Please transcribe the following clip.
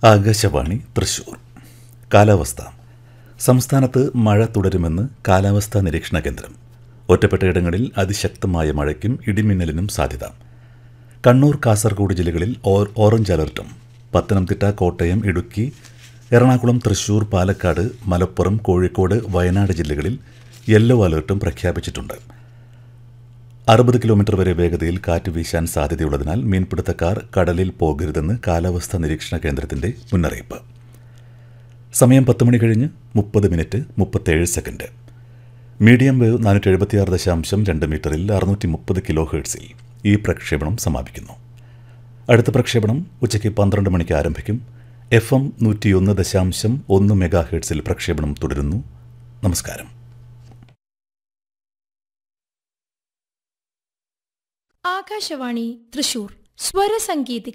ആകാശവാണി തൃശൂർ കാലാവസ്ഥ സംസ്ഥാനത്ത് മഴ തുടരുമെന്ന് കാലാവസ്ഥാ നിരീക്ഷണ കേന്ദ്രം ഒറ്റപ്പെട്ടയിടങ്ങളിൽ അതിശക്തമായ മഴയ്ക്കും ഇടിമിന്നലിനും സാധ്യത കണ്ണൂർ കാസർഗോഡ് ജില്ലകളിൽ ഓർ- ഓറഞ്ച് അലർട്ടും പത്തനംതിട്ട കോട്ടയം ഇടുക്കി എറണാകുളം തൃശൂർ പാലക്കാട് മലപ്പുറം കോഴിക്കോട് വയനാട് ജില്ലകളിൽ യെല്ലോ അലർട്ടും പ്രഖ്യാപിച്ചിട്ടുണ്ട് അറുപത് കിലോമീറ്റർ വരെ വേഗതയിൽ കാറ്റ് വീശാൻ സാധ്യതയുള്ളതിനാൽ മീൻപിടുത്തക്കാർ കടലിൽ പോകരുതെന്ന് കാലാവസ്ഥാ നിരീക്ഷണ കേന്ദ്രത്തിന്റെ മുന്നറിയിപ്പ് സമയം പത്ത് മണി കഴിഞ്ഞ് മുപ്പത് മിനിറ്റ് മുപ്പത്തേഴ് സെക്കൻഡ് മീഡിയം വേവ് നാനൂറ്റി എഴുപത്തിയാറ് ദശാംശം രണ്ട് മീറ്ററിൽ അറുന്നൂറ്റി മുപ്പത് കിലോ ഹേർട്സിൽ ഈ പ്രക്ഷേപണം സമാപിക്കുന്നു അടുത്ത പ്രക്ഷേപണം ഉച്ചയ്ക്ക് പന്ത്രണ്ട് മണിക്ക് ആരംഭിക്കും എഫ് എം നൂറ്റിയൊന്ന് ദശാംശം ഒന്ന് മെഗാ ഹേർട്സിൽ പ്രക്ഷേപണം തുടരുന്നു നമസ്കാരം ആകാശവാണി തൃശൂർ സ്വരസംഗീതിക